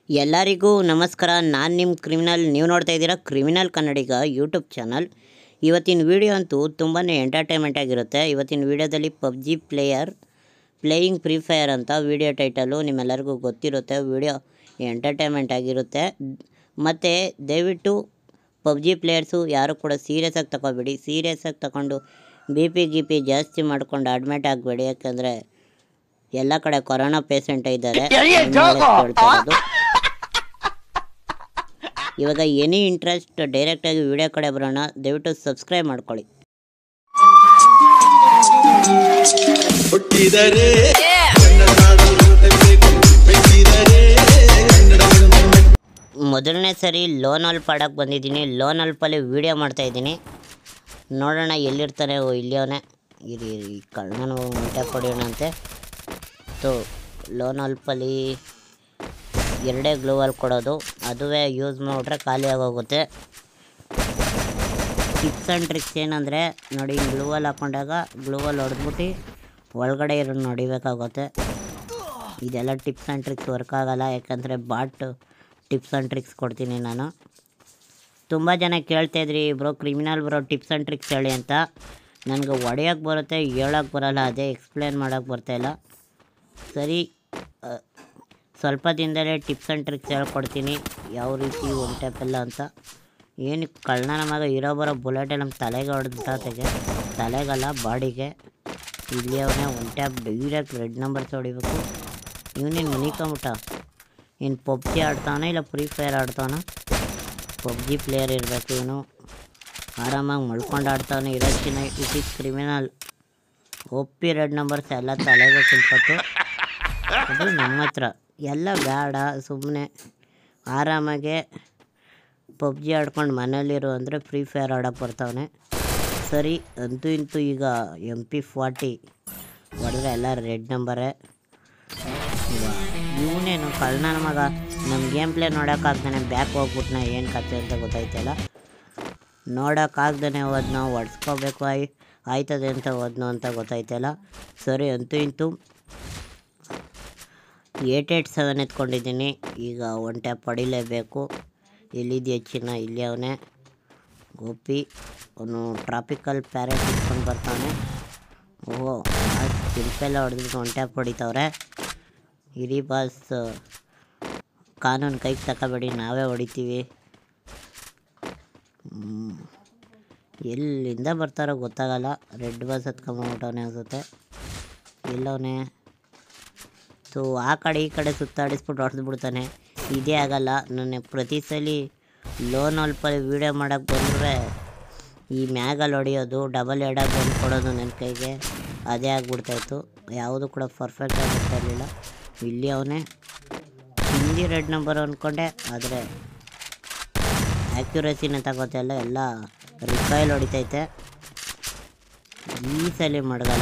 ಎಲ್ಲರಿಗೂ ನಮಸ್ಕಾರ ನಾನು ನಿಮ್ಮ ಕ್ರಿಮಿನಲ್ ನೀವು ನೋಡ್ತಾ ಇದ್ದೀರಾ ಕ್ರಿಮಿನಲ್ ಕನ್ನಡಿಗ ಯೂಟ್ಯೂಬ್ ಚಾನಲ್ ಇವತ್ತಿನ ವಿಡಿಯೋ ಅಂತೂ ತುಂಬಾ ಎಂಟರ್ಟೈನ್ಮೆಂಟ್ ಆಗಿರುತ್ತೆ ಇವತ್ತಿನ ವಿಡಿಯೋದಲ್ಲಿ PUBG player playing Free Fire ಅಂತ ವಿಡಿಯೋ ಟೈಟಲು ನಿಮ್ಮೆಲ್ಲರಿಗೂ ಗೊತ್ತಿರುತ್ತೆ ವಿಡಿಯೋ ಎಂಟರ್ಟೈನ್ಮೆಂಟ್ ಆಗಿರುತ್ತೆ ಮತ್ತು ದಯವಿಟ್ಟು ಪಬ್ಜಿ ಪ್ಲೇಯರ್ಸು ಯಾರು ಕೂಡ ಸೀರಿಯಸ್ ಆಗಿ ತಗೋಬೇಡಿ ಸೀರಿಯಸ್ ಆಗಿ ತಗೊಂಡು ಬಿ ಪಿ ಗಿ ಪಿ ಜಾಸ್ತಿ ಮಾಡ್ಕೊಂಡು ಅಡ್ಮಿಟ್ ಆಗಬೇಡಿ ಯಾಕಂದರೆ ಎಲ್ಲ ಕಡೆ ಕೊರೋನಾ ಪೇಷಂಟ್ ಇದ್ದಾರೆ ನಿಮ್ಮಲ್ಲೇ ಕೇಳ್ತಾ ಇರೋದು. ಇವಾಗ ಎನಿ ಇಂಟ್ರೆಸ್ಟ್ ಡೈರೆಕ್ಟಾಗಿ ವಿಡಿಯೋ ಕಡೆ ಬರೋಣ ದಯವಿಟ್ಟು ಸಬ್ಸ್ಕ್ರೈಬ್ ಮಾಡ್ಕೊಳ್ಳಿ ಹುಟ್ಟಿದರೆ ಕನ್ನಡ ನಾಡು ಹುಟ್ಟಬೇಕು ಬೆಳೆಸಿದರೆ ಕನ್ನಡವನ್ನು ಮೊದಲನೇ ಸರಿ ಲೋನ್ ಅಲ್ಪ ಆಡೋಕ್ಕೆ ಬಂದಿದ್ದೀನಿ ಲೋನ್ ಅಲ್ಪಲ್ಲಿ ವೀಡಿಯೋ ಮಾಡ್ತಾಯಿದ್ದೀನಿ ನೋಡೋಣ ಎಲ್ಲಿರ್ತಾನೆ ಓ ಇಲ್ಲಿಯವನೇ ಇರಿ ಇರಿ ಕಳ್ಳನ ಊಟ ಕೊಡೋಣಂತೆ ಸೊ ಲೋನ್ ಅಲ್ಪಲ್ಲಿ ಎರಡೇ ಗ್ಲೂವಲ್ ಕೊಡೋದು ಅದುವೇ ಯೂಸ್ ಮಾಡಿಬಿಟ್ರೆ ಖಾಲಿ ಆಗೋಗುತ್ತೆ ಟಿಪ್ಸ್ ಆ್ಯಂಡ್ ಟ್ರಿಕ್ಸ್ ಏನಂದರೆ ನೋಡಿ ಗ್ಲೂವಲ್ ಹಾಕೊಂಡಾಗ ಗ್ಲೂವಲ್ ಹೊಡೆದ್ಬಿಟ್ಟು ಒಳಗಡೆ ಇರೋದು ನೋಡಿಬೇಕಾಗುತ್ತೆ ಇದೆಲ್ಲ ಟಿಪ್ಸ್ ಆ್ಯಂಡ್ ಟ್ರಿಕ್ಸ್ ವರ್ಕ್ ಆಗಲ್ಲ ಯಾಕಂದರೆ ಬಾಟ್ ಟಿಪ್ಸ್ ಆ್ಯಂಡ್ ಟ್ರಿಕ್ಸ್ ಕೊಡ್ತೀನಿ ನಾನು ತುಂಬ ಜನ ಕೇಳ್ತಾಯಿದ್ರಿ bro criminal bro tips and tricks ಹೇಳಿ ಅಂತ ನನಗೆ ಹೊಡೆಯೋಕ್ಕೆ ಬರುತ್ತೆ ಹೇಳೋಕ್ಕೆ ಬರೋಲ್ಲ ಅದೇ ಎಕ್ಸ್ಪ್ಲೇನ್ ಮಾಡೋಕ್ಕೆ ಬರ್ತಾಯಿಲ್ಲ ಸರಿ ಅ, ಸ್ವಲ್ಪ ದಿನದಲ್ಲೇ ಟಿಪ್ಸ್ ಆ್ಯಂಡ್ ಟ್ರಿಕ್ಸ್ ಹೇಳ್ಕೊಡ್ತೀನಿ ಯಾವ ರೀತಿ ಒನ್ ಟೈಪೆಲ್ಲ ಅಂತ ಏನು ಕಳ್ಳನ ಮಗ ಇರೋ ಬರೋ ಬುಲೆಟೇ ನಮ್ಮ ತಲೆಗೆ ಹೊಡೆದಾತೆಗೆ ತಲೆಗಲ್ಲ ಬಾಡಿಗೆ ಇಲ್ಲಿ ಅವನೇ one tap direct red numbers ಹೊಡಿಬೇಕು ಇವನೇನು ಮುನಿಕೊಂಬಿಟ್ಟ ಇನ್ನು ಪಬ್ಜಿ ಆಡ್ತಾವನ ಇಲ್ಲ ಫ್ರೀ ಫೈರ್ ಆಡ್ತಾವನ ಪಬ್ಜಿ ಪ್ಲೇಯರ್ ಇರಬೇಕು ಇವನು ಆರಾಮಾಗಿ ಮಲ್ಕೊಂಡು ಆಡ್ತಾವನೆ ಇರೋಕ್ಕಿಂತ ಇಟ್ ಈಸ್ ಕ್ರಿಮಿನಲ್ ಒಪ್ಪಿ ರೆಡ್ ನಂಬರ್ಸ್ ಎಲ್ಲ ತಲೆಗೆ ಕುಂತ್ಕೊತು ಅದು ನಮ್ಮ ಹತ್ರ ಎಲ್ಲ ಬೇಡ ಸುಮ್ಮನೆ ಆರಾಮಾಗೆ ಪಬ್ಜಿ ಆಡ್ಕೊಂಡು ಮನೇಲಿರು ಅಂದರೆ ಫ್ರೀ ಫೈರ್ ಆಡೋಕ್ಕೆ ಬರ್ತಾವನೆ ಸರಿ ಅಂತೂ ಇಂತೂ ಈಗ ಎಮ್ ಪಿ ಫಾರ್ಟಿ ಹೊಡೆದ್ರೆ ಎಲ್ಲ ರೆಡ್ ನಂಬರೇ ಇವನೇನು ಕಳ್ಳನ ಮಗ ನಮ್ಮ ಗೇಮ್ ಪ್ಲೇ ನೋಡೋಕ್ಕಾಗ್ದಾನೆ ಬ್ಯಾಕ್ ಹೋಗ್ಬಿಟ್ನ ಏನು ಕತೆ ಅಂತ ಗೊತ್ತಾಯ್ತಲ್ಲ ನೋಡೋಕ್ಕಾಗ್ದೇ ಹೋದ್ನೋ ಹೊಡ್ಸ್ಕೋಬೇಕು ಆಯ್ ಆಯ್ತದೆ ಅಂತ ಹೋದ್ನೋ ಅಂತ ಗೊತ್ತಾಯ್ತಲ್ಲ ಸರಿ ಅಂತೂ ಇಂತೂ ಏಟ್ ಏಟ್ ಸೆವೆನ್ ಎತ್ಕೊಂಡಿದ್ದೀನಿ ಈಗ ಒನ್ ಟ್ಯಾಪ್ ಹೊಡಿಲೇಬೇಕು ಎಲ್ಲಿದೆಯಾ ಚಿನ್ನ ಇಲ್ಲಿ ಅವನೇ ಗೋಪಿ ಅವನು ಟ್ರಾಪಿಕಲ್ ಪ್ಯಾರೆಟ್ ಇಟ್ಕೊಂಡು ಬರ್ತಾನೆ ಓಹೋ ಸಿಂಪೆಲ್ಲ ಹೊಡೆದ್ಬಿಟ್ಟು ಒನ್ ಟ್ಯಾಪ್ ಹೊಡಿತವ್ರೆ ಇಡೀ ಬಾಸ್ ಕಾನೂನು ಕೈಗೆ ತಗೋಬೇಡಿ ನಾವೇ ಹೊಡಿತೀವಿ ಹ್ಮ್. ಎಲ್ಲಿಂದ ಬರ್ತಾರೋ ಗೊತ್ತಾಗಲ್ಲ ರೆಡ್ ಬಸ್ ಹತ್ಕೊಂಬಂದ್ಬಿಟ್ಟವನೇ ಅನ್ಸುತ್ತೆ ಎಲ್ಲವನೇ ಸೊ ಆ ಕಡೆ ಈ ಕಡೆ ಸುತ್ತಾಡಿಸ್ಬಿಟ್ಟು ಹೊಡೆದು ಬಿಡ್ತಾನೆ ಇದೇ ಆಗಲ್ಲ ನನ್ನ ಪ್ರತಿ ಸಲ ಲೋನ್ ಅಲ್ಪ ವೀಡಿಯೋ ಮಾಡೋಕ್ಕೆ ಬಂದರೆ ಈ ಮ್ಯಾಗಲ್ಲಿ ಹೊಡೆಯೋದು ಡಬಲ್ ಎಡಾಗಿ ಬಂದು ಕೊಡೋದು ನನ್ನ ಕೈಗೆ ಅದೇ ಆಗ್ಬಿಡ್ತಾಯಿತ್ತು ಯಾವುದು ಕೂಡ ಪರ್ಫೆಕ್ಟ್ ಆಗ್ತಾ ಇರಲಿಲ್ಲ ಇಲ್ಲಿ ಅವನೇ ಹಿಂದಿ ರೆಡ್ ನಂಬರ್ ಅಂದ್ಕೊಂಡೆ ಆದರೆ ಆ್ಯಕ್ಯುರಸಿನ ತಗೋತಿಲ್ಲ ಎಲ್ಲ ರಿಕಾಯಿಲ್ ಹೊಡಿತೈತೆ ಈ ಸಲ ಮಡಗಲ್ಲ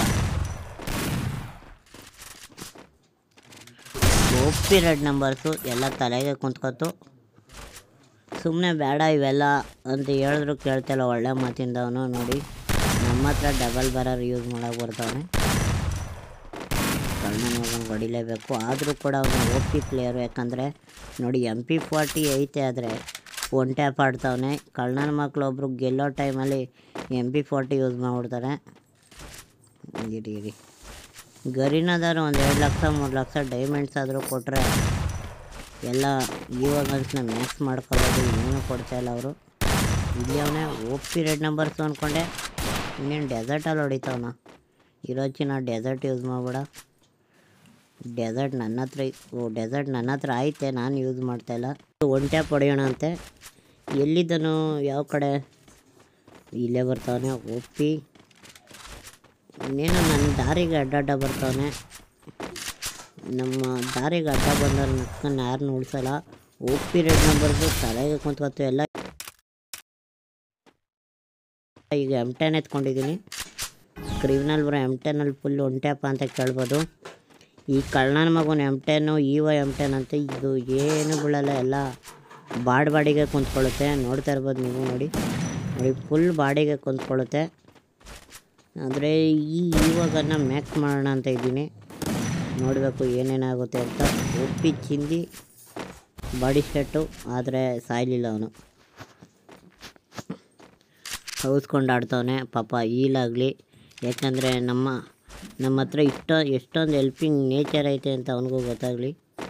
ಒಪ್ಪಿ ರೆಡ್ ನಂಬರ್ಸು ಎಲ್ಲ ತಲೆಗೆ ಕುಂತ್ಕೊತು ಸುಮ್ಮನೆ ಬೇಡ ಇವೆಲ್ಲ ಅಂತ ಹೇಳಿದ್ರು ಕೇಳ್ತಿಲ್ಲ ಒಳ್ಳೆ ಮಾತಿಂದ ಅವನು ನೋಡಿ ನಮ್ಮ ಹತ್ರ ಡಬಲ್ ಬರರ್ ಯೂಸ್ ಮಾಡೋಕೆ ಬರ್ತಾವನೆ ಕಳ್ಳನ ಮಗನ ಹೊಡಿಲೇಬೇಕು ಆದರೂ ಕೂಡ ಅವನು ಓ ಪಿ ಪ್ಲೇಯರು ಯಾಕಂದರೆ ನೋಡಿ ಎಮ್ ಪಿ ಫಾರ್ಟಿ ಐತೆ ಆದರೆ ಒನ್ ಟ್ಯಾಪ್ ಆಡ್ತಾವನೆ ಕಳ್ಳನ ಮಕ್ಕಳು ಒಬ್ಬರು ಗೆಲ್ಲೋ ಟೈಮಲ್ಲಿ ಎಮ್ ಪಿ ಫಾರ್ಟಿ ಯೂಸ್ ಮಾಡಿಬಿಡ್ತಾರೆ ಇರಿ ಇರಿ ಗರಿನದಾರು ಒಂದು ಎರಡು ಲಕ್ಷ ಮೂರು ಲಕ್ಷ ಡೈಮಂಡ್ಸ್ ಆದರೂ ಕೊಟ್ಟರೆ ಎಲ್ಲ ಇವಾಗಲ್ಸ್ನ ಮ್ಯಾಕ್ಸ್ ಮಾಡ್ಕೊಳ್ಳೋದು ಏನೂ ಕೊಡ್ತಾಯಿಲ್ಲ ಅವರು ಇಲ್ಲಿ ಅವನೇ ಓ ಪಿ ರೆಡ್ ನಂಬರ್ಸು ಅಂದ್ಕೊಂಡೆ ಇನ್ನೇನು ಡೆಸರ್ಟಲ್ಲಿ ಹೊಡಿತಾವನ ಇರೋಚಿನ ಡೆಸರ್ಟ್ ಯೂಸ್ ಮಾಡ್ಬೇಡ ಡೆಸರ್ಟ್ ನನ್ನ ಹತ್ರ ಐ- ಓ ಡೆಸರ್ಟ್ ನನ್ನ ಹತ್ರ ಐತೆ ನಾನು ಯೂಸ್ ಮಾಡ್ತಾಯಿಲ್ಲ ಒನ್ ಟ್ಯಾಪ್ ಹೊಡೆಯೋಣ ಅಂತೆ ಎಲ್ಲಿದ್ದನು ಯಾವ ಕಡೆ ಇಲ್ಲೇ ಬರ್ತಾವನೆ ಒಪ್ಪಿ ಇನ್ನೇನು ನನ್ನ ದಾರಿಗೆ ಅಡ್ಡಾಡ ಬರ್ತಾವನೆ ನಮ್ಮ ದಾರಿಗೆ ಅಡ್ಡ ಬಂದವ್ರ ನಡ್ಕೊಂಡು ಯಾರನ್ನೂ ಉಳಿಸಲ್ಲ ಒಪ್ಪಿ ರೆಡ್ ನಂಬರ್ಸು ತಲೆಗೆ ಕುಂತ್ಕೊತು ಎಲ್ಲ ಈಗ ಎಮ್ ಟೆನ್ ಎತ್ಕೊಂಡಿದ್ದೀನಿ ಕ್ರಿಮಿನಲ್ ಬರೋ ಎಮ್ ಟೆನಲ್ಲಿ ಫುಲ್ ಒನ್ ಟ್ಯಾಪ್ ಅಂತ ಕೇಳ್ಬೋದು ಈ ಕಳ್ಳನ ಮಗನ ಎಮ್ ಟೆನ್ನು ಇವ ಎಮ್ ಟೆನ್ ಅಂತ ಇದು ಏನು ಬೀಳಲ್ಲ ಎಲ್ಲ ಬಾಡ್ ಬಾಡಿಗೆ ಕುಂತ್ಕೊಳ್ಳುತ್ತೆ ನೋಡ್ತಾ ಇರ್ಬೋದು ನೀವು ನೋಡಿ ನೋಡಿ ಫುಲ್ ಬಾಡಿಗೆ ಕುಂತ್ಕೊಳ್ಳುತ್ತೆ ಆದರೆ ಈ ಇವಾಗನ್ನ ಮ್ಯಾಕ್ಸ್ ಮಾಡೋಣ ಅಂತ ಇದ್ದೀನಿ ನೋಡಬೇಕು ಏನೇನಾಗುತ್ತೆ ಅಂತ ಒಪ್ಪಿ ಚಿಂದಿ ಬಾಡಿ ಶರ್ಟು ಆದರೆ ಸಾಯಲಿಲ್ಲ ಅವನು ಹೌಸ್ಕೊಂಡು ಆಡ್ತವನೆ ಪಾಪ ಈಲಾಗಲಿ ಯಾಕಂದರೆ ನಮ್ಮ ನಮ್ಮ ಹತ್ರ ಇಷ್ಟ ಎಷ್ಟೊಂದು ಹೆಲ್ಪಿಂಗ್ ನೇಚರ್ ಐತೆ ಅಂತ ಅವನಿಗೂ ಗೊತ್ತಾಗಲಿ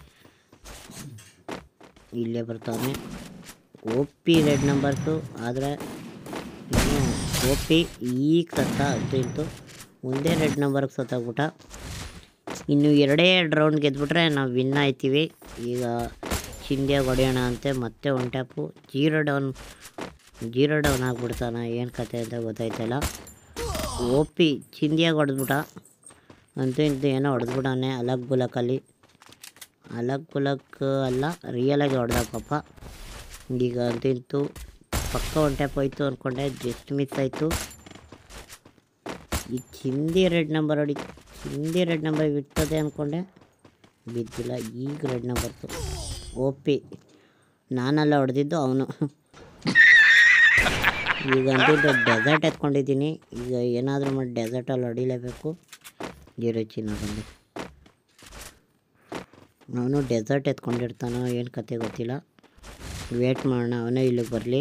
ಇಲ್ಲೇ ಬರ್ತಾವನೆ ಒ ಪಿ ರೆಡ್ ನಂಬರ್ಸು ಆದರೆ ಒ ಪಿ ಈಗ ಸತ್ತ ಅಂತೂ ಇಂತು ಒಂದೇ ರೆಡ್ ನಂಬರ್ಗೆ ಸತ್ತಾಗ್ಬಿಟ್ಟ ಇನ್ನು ಎರಡೇ ಎರಡು ರೌಂಡ್ ಗೆದ್ಬಿಟ್ರೆ ನಾವು ವಿನ್ ಆಯ್ತೀವಿ ಈಗ ಚಿಂದ್ಯಾಗ ಹೊಡೆಯೋಣ ಅಂತೆ ಮತ್ತೆ one tap zero down zero down ಆಗ್ಬಿಡ್ತಾನ ಏನು ಕತೆ ಅಂತ ಗೊತ್ತಾಯ್ತಲ್ಲ ಓ ಪಿ ಚಿಂದಿಯಾಗಿ ಹೊಡೆದ್ಬಿಟ್ಟ ಅಂತೂ ಇಂತೂ ಏನೋ ಹೊಡೆದ್ಬಿಟ್ಟಾನೆ ಅಲಗ್ ಬುಲಕಲ್ಲಿ ಅಲಗ್ ಬುಲಕ್ ಅಲ್ಲ ರಿಯಲಾಗಿ ಹೊಡೆದ ಪಾಪ ಈಗ ಅಂತೂ ಇಂತೂ ಪಕ್ಕ ಒನ್ ಟ್ಯಾಪ್ ಹೋಯ್ತು ಅಂದ್ಕೊಂಡೆ ಜಸ್ಟ್ ಮಿಸ್ ಆಯಿತು ಈ ಹಿಂದಿ ರೆಡ್ ನಂಬರ್ ಹೊಡಿ ಹಿಂದಿ ರೆಡ್ ನಂಬರ್ ಬಿಡ್ತದೆ ಅಂದ್ಕೊಂಡೆ ಬಿದ್ದಿಲ್ಲ ಈಗ ರೆಡ್ ನಂಬರ್ತು ಓ ಪಿ ನಾನೆಲ್ಲ ಹೊಡೆದಿದ್ದು ಅವನು ಈಗ ಅಂತಿದ್ದು ಡೆಸರ್ಟ್ ಎತ್ಕೊಂಡಿದ್ದೀನಿ ಈಗ ಏನಾದರೂ ಮಾಡಿ ಡೆಸರ್ಟಲ್ಲಿ ಹೊಡಿಲೇಬೇಕು ಜೀರೋ ಚಿನ್ನ ಬಂದು ಅವನು ಡೆಸರ್ಟ್ ಎತ್ಕೊಂಡಿರ್ತಾನೋ ಏನು ಕತೆ ಗೊತ್ತಿಲ್ಲ ವೇಟ್ ಮಾಡೋಣ ಅವನೇ ಇಲ್ಲಿಗೆ ಬರಲಿ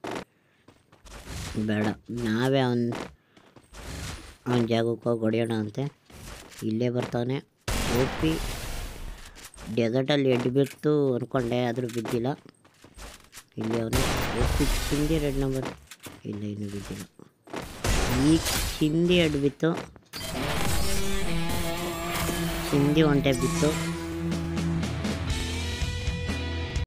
ಬೇಡ ನಾವೇ ಅವನ ಅವನ ಜಾಗಕ್ಕೆ ಹೋಗಿ ಹೊಡೆಯೋಣ ಅಂತೆ ಇಲ್ಲೇ ಬರ್ತಾನೆ ಓಪಿ ಡೆಸರ್ಟಲ್ಲಿ ಎಡ್ ಬಿತ್ತು ಅಂದ್ಕೊಂಡೆ ಆದರೂ ಬಿದ್ದಿಲ್ಲ ಇಲ್ಲಿ ಅವನು ಓಪಿ ಚಿಂದಿ ರೆಡ್ ನಂಬರ್ ಇಲ್ಲ ಇನ್ನೂ ಬಿದ್ದಿಲ್ಲ ಈ ಚಿಂದಿ ಎಡ್ ಬಿತ್ತು ಚಿಂದಿ ಒಂಟೆ ಬಿತ್ತು